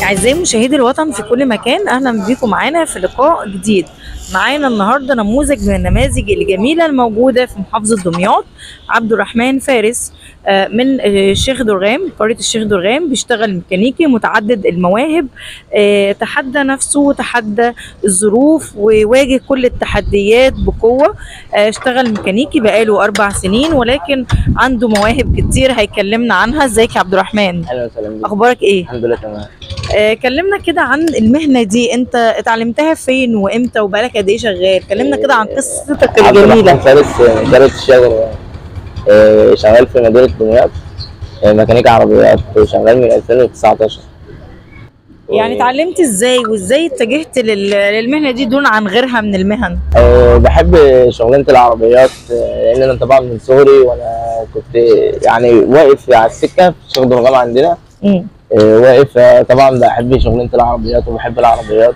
أعزائي مشاهدي الوطن في كل مكان أهلا بيكم معانا في لقاء جديد معانا النهاردة نموذج من النماذج الجميلة الموجودة في محافظة دمياط عبد الرحمن فارس آه، من آه، الشيخ درغام قرية الشيخ درغام بيشتغل ميكانيكي متعدد المواهب آه، تحدى نفسه وتحدى الظروف وواجه كل التحديات بقوة آه، اشتغل ميكانيكي بقاله أربع سنين ولكن عنده مواهب كتير هيكلمنا عنها ازيك يا عبد الرحمن اهلا وسهلا بيك اخبارك ايه الحمد لله تمام آه، كلمنا كده عن المهنة دي انت اتعلمتها فين وامتى وبقالك قد ايه شغال كلمنا كده عن قصتك عبد الرحمن الجميلة فارس آه، إدارة الشغل آه، شغال في مدينة دمياط آه، ميكانيكا عربيات شغال من 2019 يعني اتعلمت ازاي وازاي اتجهت لل- للمهنة دي دون عن غيرها من المهن آه، بحب شغلانة العربيات آه، لأن أنا طبعا من صغري وأنا كنت يعني واقف على السكة في شغل الغام عندنا مم. آه، واقف آه، طبعا بحب شغلانة العربيات وبحب العربيات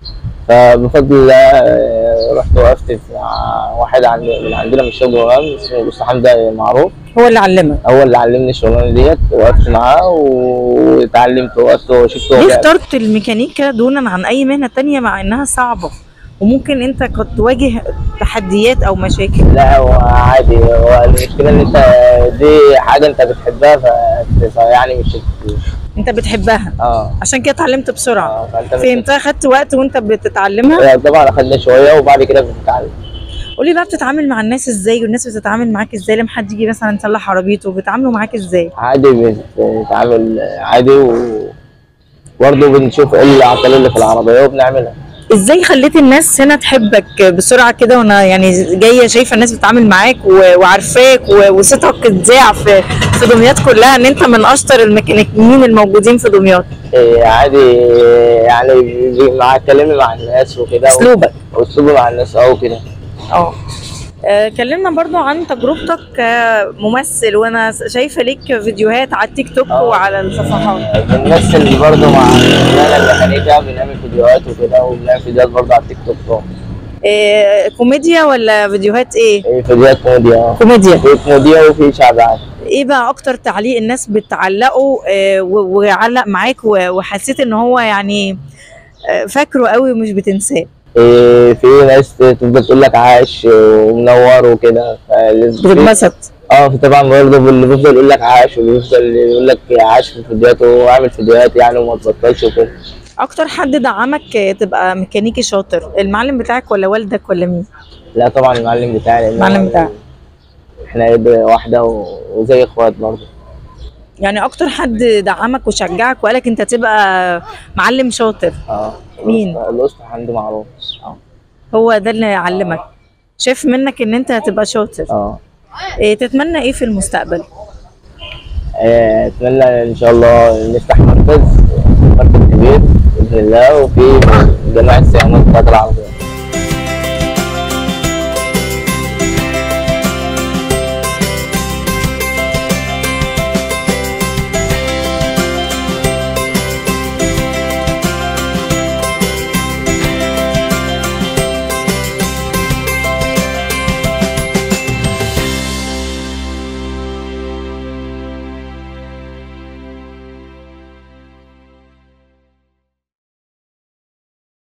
فبفضل الله آه، رحت وقفت مع واحد عند من عندنا من الشغل الغام اسمه أستاذ حمدة معروف هو اللي علمك هو اللي علمني الشغلانه ديت وقفت معاه واتعلمت وقفت وشفت هو ليه بيعمل. اخترت الميكانيكا دونا عن اي مهنة تانية مع انها صعبة وممكن انت قد تواجه تحديات او مشاكل لا هو عادي هو المشكله ان انت دي حاجه انت بتحبها ف- فيعني مش انت بتحبها اه عشان كده اتعلمت بسرعة اه فانت مش فهمتها خدت وقت وانت بتتعلمها لا، طبعا اخدنا شويه وبعد كده بنتعلم قولي بقى بتتعامل مع الناس ازاي والناس بتتعامل معاك ازاي لما حد يجي مثلا يصلح عربيته بيتعاملوا معاك ازاي عادي بنتعامل عادي و برضه بنشوف ايه الاعطال اللي في العربيه وبنعملها ازاي خليت الناس هنا تحبك بسرعه كده وانا يعني جايه شايفه الناس بتتعامل معاك و- وعارفاك و- وصوتك اتذاع في في دمياط كلها ان انت من اشطر الميكانيكيين الموجودين في دمياط إيه، عادي يعني بي- مع كلامي مع الناس وكده اسلوبك واسلوبي مع الناس اه وكده اه آه، كلمنا برضو عن تجربتك كممثل وانا شايفه ليك فيديوهات على التيك توك آه. وعلى الصفحات بنمثل برضه مع الفنانة الميكانيكا بنعمل فيديوهات وكده وبنعمل فيديوهات برضه على التيك توك طبعا. آه، كوميديا ولا فيديوهات ايه إيه، فيديوهات كوميديا اه كوميديا في كوميديا وفي شعب عادي ايه بقى اكتر تعليق الناس بتعلقه آه، و- وعلق معاك و- وحسيت ان هو يعني آه، فاكره قوي ومش بتنساه إيه، في ناس تفضل تقول لك عاش ومنور وكده فلازم- بتتبسط اه في طبعا برضه اللي بيفضل يقول لك عاش واللي بيفضل يقول لك عاش في الفيديوهات واعمل فيديوهات يعني وما تبطلش وكده اكتر حد دعمك آه، تبقى ميكانيكي شاطر المعلم بتاعك ولا والدك ولا مين لا طبعا المعلم بتاعي لأن المعلم هو- بتاعك. احنا يد واحدة و- وزي اخوات برضه يعني اكتر حد دعمك وشجعك وقالك انت تبقى معلم شاطر اه مين؟ الاسطى حمدي معروف هو ده اللي يعلمك شايف منك ان انت هتبقى شاطر اه إيه تتمنى ايه في المستقبل آه، اتمنى ان شاء الله نفتح مركز مركز كبير باذن الله وفي جميع الصيانات بتاعت العربيات